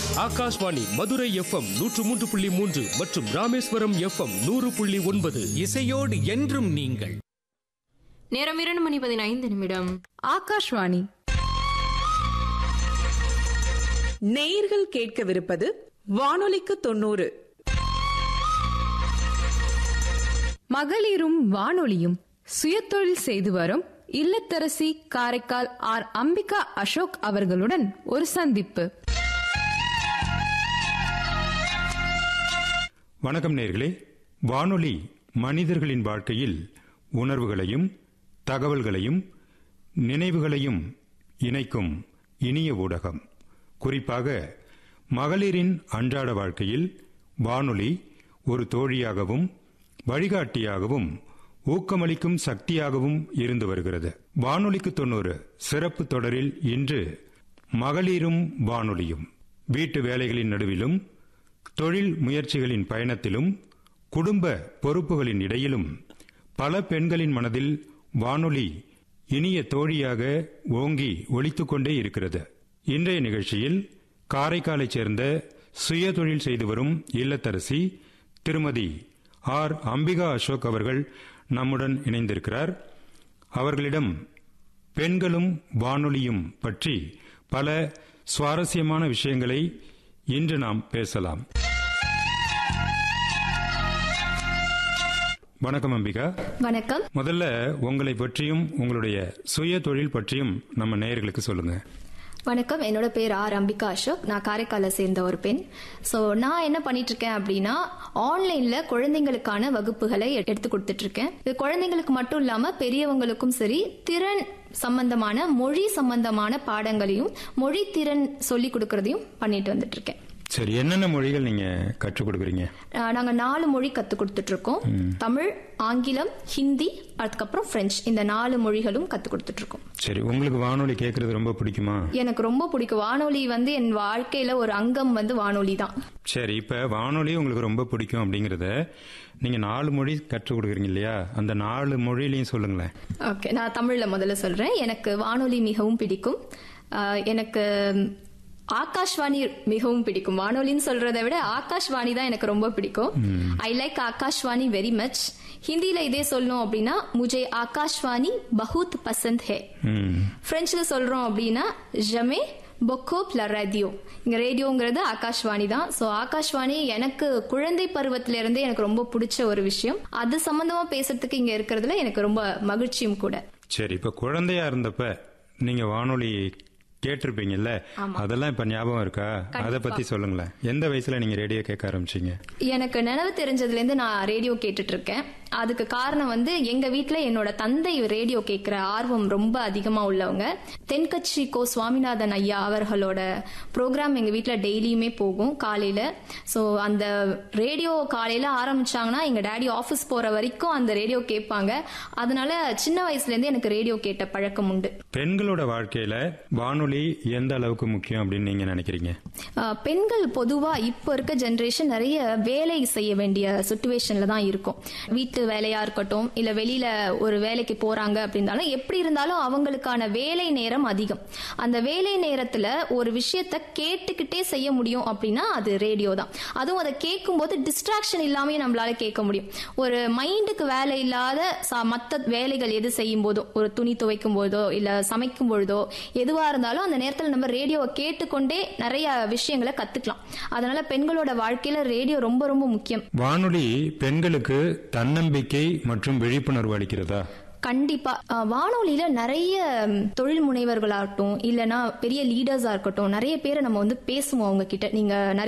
Akashvani Madurai FM நூற்று மூன்று புள்ளி மூன்று மற்றும் ராமேஸ்வரம் எஃப்எம் நூறு புள்ளி ஒன்பது இசையோடு என்றும் நீங்கள் நேரம் இரண்டு மணி பதினைந்து நிமிடம் ஆகாஷ்வாணி நேயர்கள் கேட்கவிருப்பது வானொலிக்கு தொண்ணூறு மகளிரும் வானொலியும் சுயதொழில் செய்து வரும் இல்லத்தரசி காரைக்கால் ஆர் அம்பிகா அசோக் அவர்களுடன் ஒரு சந்திப்பு வணக்கம் நேர்களே வானொலி மனிதர்களின் வாழ்க்கையில் உணர்வுகளையும் தகவல்களையும் நினைவுகளையும் இணைக்கும் இனிய ஊடகம் குறிப்பாக மகளிரின் அன்றாட வாழ்க்கையில் வானொலி ஒரு தோழியாகவும் வழிகாட்டியாகவும் ஊக்கமளிக்கும் சக்தியாகவும் இருந்து வருகிறது வானொலிக்கு தொண்ணூறு சிறப்பு தொடரில் இன்று மகளிரும் வானொலியும் வீட்டு வேலைகளின் நடுவிலும் தொழில் முயற்சிகளின் பயணத்திலும் குடும்ப பொறுப்புகளின் இடையிலும் பல பெண்களின் மனதில் வானொலி இனிய தோழியாக ஓங்கி ஒலித்துக் கொண்டே இருக்கிறது இன்றைய நிகழ்ச்சியில் காரைக்காலைச் சேர்ந்த சுய தொழில் செய்து வரும் இல்லத்தரசி திருமதி ஆர் அம்பிகா அசோக் அவர்கள் நம்முடன் இணைந்திருக்கிறார் அவர்களிடம் பெண்களும் வானொலியும் பற்றி பல சுவாரஸ்யமான விஷயங்களை இன்று நாம் பேசலாம் வணக்கம் அம்பிகா வணக்கம் முதல்ல உங்களை பற்றியும் உங்களுடைய சுய தொழில் பற்றியும் நம்ம நேயர்களுக்கு சொல்லுங்க வணக்கம் என்னோட பேர் ஆர் அம்பிகா அசோக் நான் காரைக்காலை சேர்ந்த ஒரு பெண் ஸோ நான் என்ன பண்ணிட்டு இருக்கேன் அப்படின்னா ஆன்லைன்ல குழந்தைங்களுக்கான வகுப்புகளை எ- எடுத்து கொடுத்துட்டு இருக்கேன் இது குழந்தைங்களுக்கு மட்டும் இல்லாம பெரியவங்களுக்கும் சரி திறன் சம்பந்தமான மொழி சம்பந்தமான பாடங்களையும் மொழி திறன் சொல்லி கொடுக்கறதையும் பண்ணிட்டு வந்துட்டு இருக்கேன் சரி என்னென்ன மொழிகள் நீங்க கற்றுக் கொடுக்குறீங்க அஹ் நாங்க நாலு மொழி கத்து கொடுத்துட்டு இருக்கோம் தமிழ் ஆங்கிலம் ஹிந்தி அதுக்கப்புறம் பிரெஞ்சு இந்த நாலு மொழிகளும் கத்து கொடுத்துட்டு இருக்கோம் சரி உங்களுக்கு வானொலி கேட்கறது ரொம்ப பிடிக்குமா எனக்கு ரொம்ப பிடிக்கும் வானொலி வந்து என் வாழ்க்கையில ஒரு அங்கம் வந்து வானொலி தான் சரி இப்ப வானொலி உங்களுக்கு ரொம்ப பிடிக்கும் அப்படிங்கறத நீங்க நாலு மொழி கற்றுக் கொடுக்குறீங்க இல்லையா அந்த நாலு மொழியிலையும் சொல்லுங்களேன் ஓகே நான் தமிழ்ல முதல்ல சொல்றேன் எனக்கு வானொலி மிகவும் பிடிக்கும் ஆஹ் எனக்கு ஆகாஷ்வாணி மிகவும் பிடிக்கும் வானொலின்னு சொல்றதை விட ஆகாஷ்வாணி தான் எனக்கு ரொம்ப பிடிக்கும் I like Akashvani very much ஹிந்தில இதே சொல்லணும் அப்படின்னா முஜே ஆகாஷ்வாணி பஹுத் பசந்த் ஹே ம் பிரெஞ்சில் சொல்றோம் அப்படின்னா ஜமே பொக்கோப் ல ரேடியோ இங்க ரேடியோங்கிறது ஆகாஷ்வாணி தான் ஸோ ஆகாஷ்வாணி எனக்கு குழந்தை பருவத்தில இருந்தே எனக்கு ரொம்ப பிடிச்ச ஒரு விஷயம் அது சம்பந்தமா பேசுறதுக்கு இங்க இருக்கிறதுல எனக்கு ரொம்ப மகிழ்ச்சியும் கூட சரி இப்ப குழந்தையா இருந்தப்ப நீங்க வானொலி கேட்டிருப்பீங்கல்ல அதெல்லாம் இப்ப ஞாபகம் இருக்கா அத பத்தி சொல்லுங்களேன் எந்த வயசுல நீங்க ரேடியோ கேட்க ஆரம்பிச்சீங்க எனக்கு நினைவு தெரிஞ்சதுல இருந்து நான் ரேடியோ கேட்டுட்டு இருக்கேன் அதுக்கு காரணம் வந்து எங்க வீட்ல என்னோட தந்தை ரேடியோ கேட்கிற ஆர்வம் ரொம்ப அதிகமா உள்ளவங்க தென்கட்சி கோ சுவாமிநாதன் ஐயா அவர்களோட ப்ரோக்ராம் எங்க வீட்ல டெய்லியுமே போகும் காலையில சோ அந்த ரேடியோ காலையில ஆரம்பிச்சாங்கன்னா எங்க டாடி ஆபீஸ் போற வரைக்கும் அந்த ரேடியோ கேட்பாங்க அதனால சின்ன வயசுல இருந்து எனக்கு ரேடியோ கேட்ட பழக்கம் உண்டு பெண்களோட வாழ்க்கையில வானொலி எந்த அளவுக்கு முக்கியம் அப்படின்னு நீங்க நினைக்கிறீங்க ஆஹ் பெண்கள் பொதுவா இப்போ இருக்க ஜெனரேஷன் நிறைய வேலை செய்ய வேண்டிய சுச்சுவேஷன்ல தான் இருக்கும் வீட்டு வேலையா இருக்கட்டும் இல்ல வெளியில ஒரு வேலைக்கு போறாங்க அப்படின்னாலும் எப்படி இருந்தாலும் அவங்களுக்கான வேலை நேரம் அதிகம் அந்த வேலை நேரத்துல ஒரு விஷயத்த கேட்டுக்கிட்டே செய்ய முடியும் அப்படின்னா அது ரேடியோ தான் அதுவும் அதை கேட்கும்போது டிஸ்ட்ராக்ஷன் இல்லாம நம்மளால கேட்க முடியும் ஒரு மைண்டுக்கு வேலை இல்லாத ச- மத்த வேலைகள் எது செய்யும் போதோ ஒரு துணி துவைக்கும் போதோ இல்ல சமைக்கும் பொழுதோ எதுவா இருந்தாலும் அந்த நேரத்துல நம்ம ரேடியோவை கேட்டுக்கொண்டே நிறைய விஷயங்களை கத்துக்கலாம் அதனால பெண்களோட வாழ்க்கையில ரேடியோ ரொம்ப ரொம்ப முக்கியம் வானொலி பெண்களுக்கு தன்னம்பிக்கை மற்றும் விழிப்புணர்வு அளிக்கிறதா கண்டிப்பா அஹ், வானொலியில நிறைய ம், தொழில் முனைவர்களாகட்டும் இல்லனா பெரிய லீடர்ஸா இருக்கட்டும் நிறைய பேரை நம்ம வந்து பேசுவோம் அவங்க கிட்ட நீங்க நிறைய